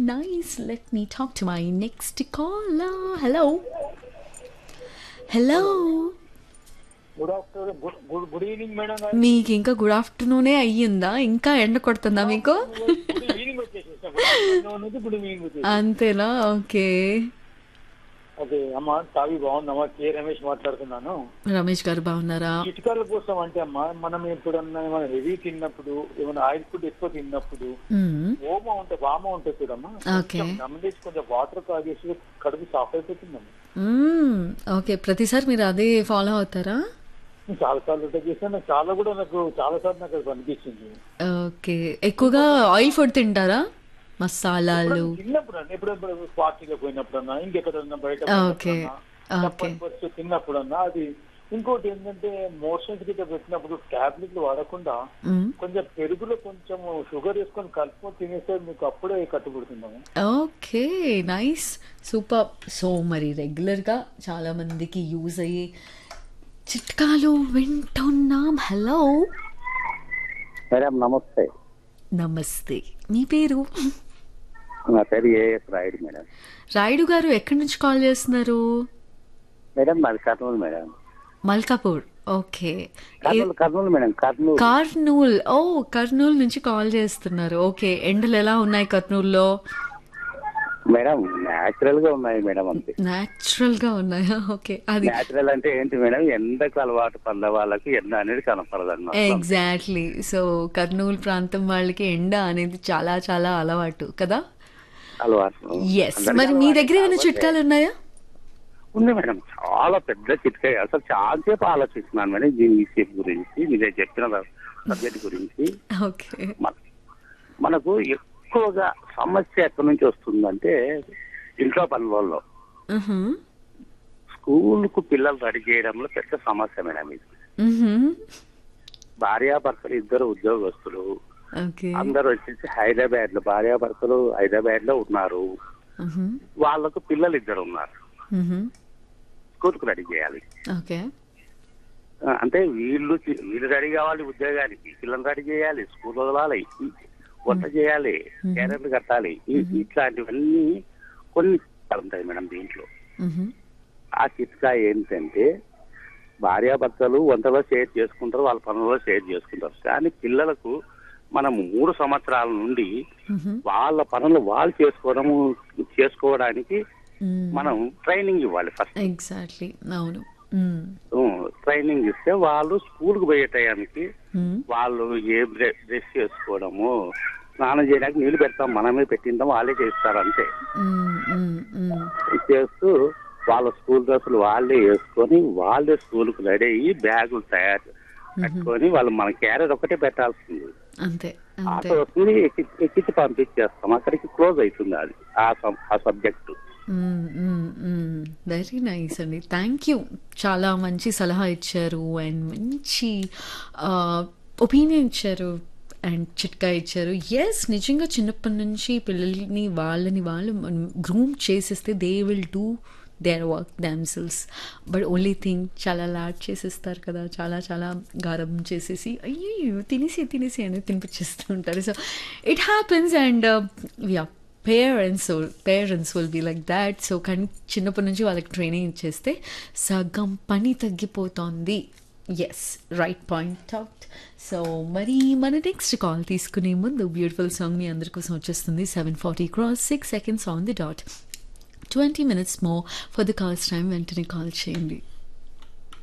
nice. Let me talk to my next caller. Hello. Hello. Good afternoon good good good evening madam గారు మీకు ఇంకా good ఆఫ్టర్నూనే అయ్యిందా ఇంకా ఎండ కొడుతుందా మీకు గుడ్ ఈవినింగ్ వచ్చేసేసాం గుడ్ ఆఫ్టర్నూన్ నుంచి గుడ్ ఈవినింగ్ వచ్చేసి అంతేనా ఓకే అదే అమ్మ తావి బాగుందమ్మా కే రమేష్ మాట్లాడుతున్నాను రమేష్ గారు బాగున్నారా చిట్కాల కోసం అంటే అమ్మా మనం ఎప్పుడన్నా ఏమైనా హెవీ తిన్నప్పుడు ఏమైనా ఆయిల్ ఫుడ్ ఎక్కువ తిన్నప్పుడు మ్మ్. ఓమ ఉంటే వామ ఉంటే చూడమ్మా ఓకే. కొంచెం గమనించి కొంచెం వాటర్ తాగేసి కడుపు సాఫ్ అయిపోతుందమ్మా మ్మ్. ఓకే ప్రతిసారి మీరు అదే ఫాలో అవుతారా నేను చాలా సార్లు ట్రై చేశాను నాకు చాలా కూడా నాకు చాలా సార్లు నాకు అది అనిపించింది ఓకే ఎక్కువగా ఆయిల్ ఫుడ్ తింటారా మసాలాలు తిన్నప్పుడు అన్న ఎప్పుడెప్పుడు పార్టీలో పోయినప్పుడన్నా ఇంకెక్కడన్నా బయట ఓకే. పోయినప్పుడన్నా, ఓకే. తప్పని పరిస్థితి తిన్నప్పుడన్నా అది ఇంకోటి ఏంటంటే మోషన్స్ గిట్ట పెట్టినప్పుడు టాబ్లెట్లు వాడకుండా మ్మ్. కొంచెం పెరుగులో కొంచెం షుగర్ వేసుకొని కలుపుకొని తినేస్తే మీకు అప్పుడే కట్టుబడుతుందాము ఓకే నైస్ సూపర్ సో మరి రెగ్యులర్గా చాలా మందికి యూజ్ అయ్యే చిట్కాలు వింటున్నాం హలో మేడం నమస్తే నమస్తే మీ పేరు నా పేరు ఏఎస్ రాయుడు మేడం రాయుడు గారు ఎక్కడి నుంచి కాల్ చేస్తున్నారు మేడం మాది Kurnool madam Malkapur okay Kurnool Kurnool madam Kurnool Kurnool ఓ కర్నూలు నుంచి కాల్ చేస్తున్నారు ఓకే ఎండలు ఎలా ఉన్నాయి కర్నూల్లో మేడం న్యాచురల్ గా ఉన్నాయి మేడం అంతే న్యాచురల్ గా ఉన్నాయా ఓకే అది న్యాచురల్ అంటే ఏంటి మేడం ఎండకు అలవాటు పడ్డ వాళ్ళకి ఎండ అనేది కనపడదు అన్నమాట ఎగ్జాక్ట్లీ సో కర్నూలు ప్రాంతం వాళ్ళకి ఎండ అనేది చాలా చాలా అలవాటు కదా అలవాటు ఎస్ అందరికీ మరి మీ అలవాటు దగ్గర ఏమైనా కాబట్టి- చిట్కాలు ఉన్నాయా ఉంది మేడం చాలా పెద్ద చిట్కా అసలు చాలా సేపు ఆలోచిస్తున్నాను మేడం దీని విషయం గురించి మీరే చెప్పిన సబ్జెక్ట్ గురించి ఓకే మన- మనకు ఎక్కువగా సమస్య ఎక్కడి నుంచి వస్తుందంటే ఇంట్లో పనులలో స్కూల్ కు పిల్లలు రెడీ చేయడంలో పెద్ద సమస్య మేడం ఇది భార్యాభర్తలు ఇద్దరు ఉద్యోగస్తులు ఓకే అందరు వచ్చేసి హైదరాబాద్ లో భార్యాభర్తలు హైదరాబాద్ లో ఉన్నారు వాళ్ళకు పిల్లలు ఇద్దరు ఉన్నారు స్కూల్ కు రెడీ చేయాలి ఓకే ఆ, అంటే వీళ్ళు వీళ్ళు రెడీ కావాలి ఉద్యోగానికి పిల్లలు రెడీ చేయాలి స్కూల్ వదలాలి వంట చేయాలి క్యారెట్లు కట్టాలి ఈ- ఇట్లాంటివన్నీ కొన్ని ఉంటాయి మేడం దీంట్లో ఆ చిట్కా ఏంటంటే భార్యాభర్తలు వంటలో షేర్ చేసుకుంటారు వాళ్ళ పనులలో షేర్ చేసుకుంటారు కానీ పిల్లలకు మనం మూడు సంవత్సరాల నుండి వాళ్ళ పనులు వాళ్ళు చేసుకోవడము చేసుకోవడానికి మనం ట్రైనింగ్ ఇవ్వాలి ఫస్ట్ ఎగ్జాక్ట్లీ అవును ట్రైనింగ్ ఇస్తే వాళ్ళు స్కూల్ కు పోయే టయానికి వాళ్ళు ఏ డ్రెస్ చేసుకోవడము స్నానం చేయడానికి నీళ్లు పెడతాం మనమే పెట్టిందాం వాళ్ళే చేస్తారు అంతే ఇది చేస్తూ వాళ్ళ స్కూల్ డ్రెస్సులు వాళ్ళే వేసుకొని వాళ్ళే స్కూల్ కు రెడీ అయ్యి బ్యాగులు తయారు కట్టుకొని వాళ్ళు మన క్యారెట్ ఒకటే పెట్టాల్సింది అంతే అంతే ఆటో వస్తుంది ఎక్కి- ఎక్కించి పంపించేస్తాం అక్కడికి క్లోజ్ అవుతుంది అది ఆ సబ్- ఆ సబ్జెక్టు వెరీ నైస్ అండి థ్యాంక్ యూ చాలా మంచి సలహా ఇచ్చారు అండ్ మంచి ఒపీనియన్ ఇచ్చారు అండ్ చిట్కా ఇచ్చారు ఎస్ నిజంగా చిన్నప్పటి నుంచి పిల్లల్ని వాళ్ళని వాళ్ళు గ్రూమ్ చేసేస్తే they will do their work themselves but only thing చాలా లాడ్ చేసేస్తారు కదా చాలా చాలా గారం చేసేసి అయ్యో తినేసి తినేసి అని తినిపించేస్తూ ఉంటారు so it happens and yeah parents parents will be like that so కానీ చిన్నప్పటి నుంచి వాళ్ళకి ట్రైనింగ్ ఇచ్చేస్తే సగం పని తగ్గిపోతోంది yes right point out so మరి మన నెక్స్ట్ కాల్ తీసుకునే ముందు బ్యూటిఫుల్ సాంగ్ మీ అందరి కోసం వచ్చేస్తుంది seven forty cross six seconds on the dot twenty minutes more for the calls time వెంటనే కాల్ చేయండి